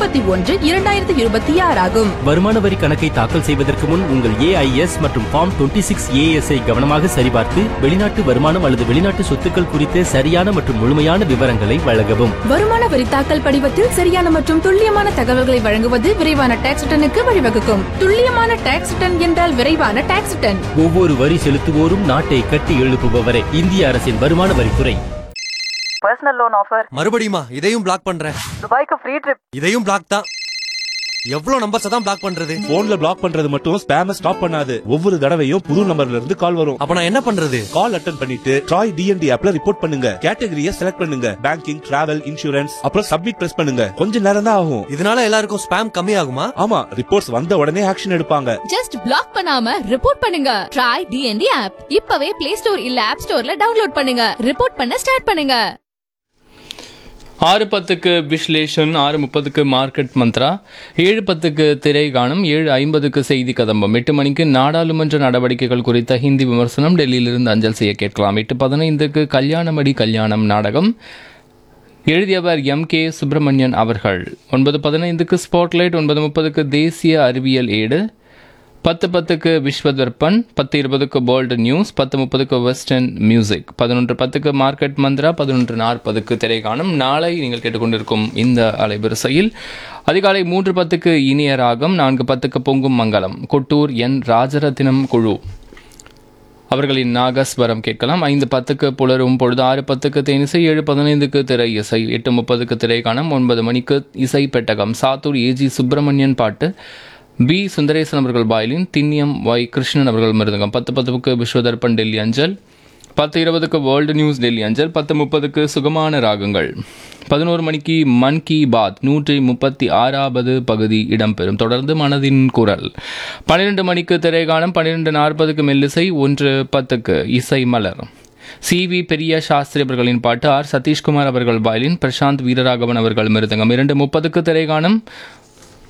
முப்பத்தி ஒன்று இரண்டாயிரத்தி இருபத்தி ஆறாகும் வருமான வரி கணக்கை தாக்கல் செய்வதற்கு முன் உங்கள் ஏஐஎஸ் மற்றும் ஃபார்ம் 26 சிக்ஸ் ஏஎஸ்ஐ கவனமாக சரிபார்த்து வெளிநாட்டு வருமானம் அல்லது வெளிநாட்டு சொத்துக்கள் குறித்த சரியான மற்றும் முழுமையான விவரங்களை வழங்கவும் வருமான வரி தாக்கல் படிவத்தில் சரியான மற்றும் துல்லியமான தகவல்களை வழங்குவது விரைவான டாக்ஸ் ரிட்டனுக்கு வழிவகுக்கும் துல்லியமான டாக்ஸ் ரிட்டன் என்றால் விரைவான டாக்ஸ் ரிட்டன் ஒவ்வொரு வரி செலுத்துவோரும் நாட்டை கட்டி எழுப்புபவரே இந்திய அரசின் வருமான வரித்துறை பர்சனல் லோன் ஆஃபர் மறுபடியுமா இதையும் பிளாக் பண்றேன் துபாய்க்கு ஃப்ரீ ட்ரிப் இதையும் பிளாக் தான் எவ்வளவு நம்பர்ஸ் தான் பிளாக் பண்றது போன்ல பிளாக் பண்றது மட்டும் ஸ்பேம ஸ்டாப் பண்ணாது ஒவ்வொரு தடவையும் புது நம்பர்ல இருந்து கால் வரும் அப்ப நான் என்ன பண்றது கால் அட்டன் பண்ணிட்டு ட்ராய் டிஎன்டி ஆப்ல ரிப்போர்ட் பண்ணுங்க கேட்டகரிய செலக்ட் பண்ணுங்க பேங்கிங் டிராவல் இன்சூரன்ஸ் அப்புறம் சப்மிட் பிரஸ் பண்ணுங்க கொஞ்ச நேரம் தான் ஆகும் இதனால எல்லாருக்கும் ஸ்பேம் கம்மி ஆகுமா ஆமா ரிப்போர்ட்ஸ் வந்த உடனே ஆக்ஷன் எடுப்பாங்க ஜஸ்ட் பிளாக் பண்ணாம ரிப்போர்ட் பண்ணுங்க ட்ரை டிஎன்டி ஆப் இப்பவே பிளே ஸ்டோர் இல்ல ஆப் ஸ்டோர்ல டவுன்லோட் பண்ணுங்க ரிப்போர்ட் பண்ண ஸ்டார்ட் பண்ணுங்க ஆறு பத்துக்கு விஸ்லேஷன் ஆறு முப்பதுக்கு மார்க்கெட் மந்த்ரா ஏழு பத்துக்கு திரை காணும் ஏழு ஐம்பதுக்கு செய்தி கதம்பம் எட்டு மணிக்கு நாடாளுமன்ற நடவடிக்கைகள் குறித்த ஹிந்தி விமர்சனம் டெல்லியிலிருந்து அஞ்சல் செய்ய கேட்கலாம் எட்டு பதினைந்துக்கு கல்யாணமடி கல்யாணம் நாடகம் எழுதியவர் எம் கே சுப்பிரமணியன் அவர்கள் ஒன்பது பதினைந்துக்கு ஸ்பாட்லைட் ஒன்பது முப்பதுக்கு தேசிய அறிவியல் ஏடு பத்து பத்துக்கு விஸ்வதர்பன் பத்து இருபதுக்கு போல்டு நியூஸ் பத்து முப்பதுக்கு வெஸ்டர்ன் மியூசிக் பதினொன்று பத்துக்கு மார்க்கெட் மந்த்ரா பதினொன்று நாற்பதுக்கு திரைக்காணும் நாளை நீங்கள் கேட்டுக்கொண்டிருக்கும் இந்த அலைவரிசையில் அதிகாலை மூன்று பத்துக்கு இனிய ராகம் நான்கு பத்துக்கு பொங்கும் மங்கலம் கொட்டூர் என் ராஜரத்தினம் குழு அவர்களின் நாகஸ்வரம் கேட்கலாம் ஐந்து பத்துக்கு புலரும் பொழுது ஆறு பத்துக்கு தேனிசை ஏழு பதினைந்துக்கு திரை இசை எட்டு முப்பதுக்கு திரைக்காணம் ஒன்பது மணிக்கு இசை பெட்டகம் சாத்தூர் ஏஜி சுப்பிரமணியன் பாட்டு பி சுந்தரேசன் அவர்கள் பாயலின் திண்ணியம் ஒய் கிருஷ்ணன் அவர்கள் மிருதங்கம் பத்து பத்துக்கு விஸ்வதர்பன் டெல்லி அஞ்சல் பத்து இருபதுக்கு வேர்ல்டு நியூஸ் டெல்லி அஞ்சல் பத்து முப்பதுக்கு சுகமான ராகங்கள் பதினோரு மணிக்கு மன் கி பாத் நூற்றி முப்பத்தி ஆறாவது பகுதி இடம்பெறும் தொடர்ந்து மனதின் குரல் பன்னிரெண்டு மணிக்கு திரைகாலம் பன்னிரெண்டு நாற்பதுக்கு மெல்லிசை ஒன்று பத்துக்கு இசை மலர் சி வி பெரிய சாஸ்திரி அவர்களின் பாட்டு ஆர் சதீஷ்குமார் அவர்கள் வயலின் பிரசாந்த் வீரராகவன் அவர்கள் மிருதங்கம் இரண்டு முப்பதுக்கு திரைகானம்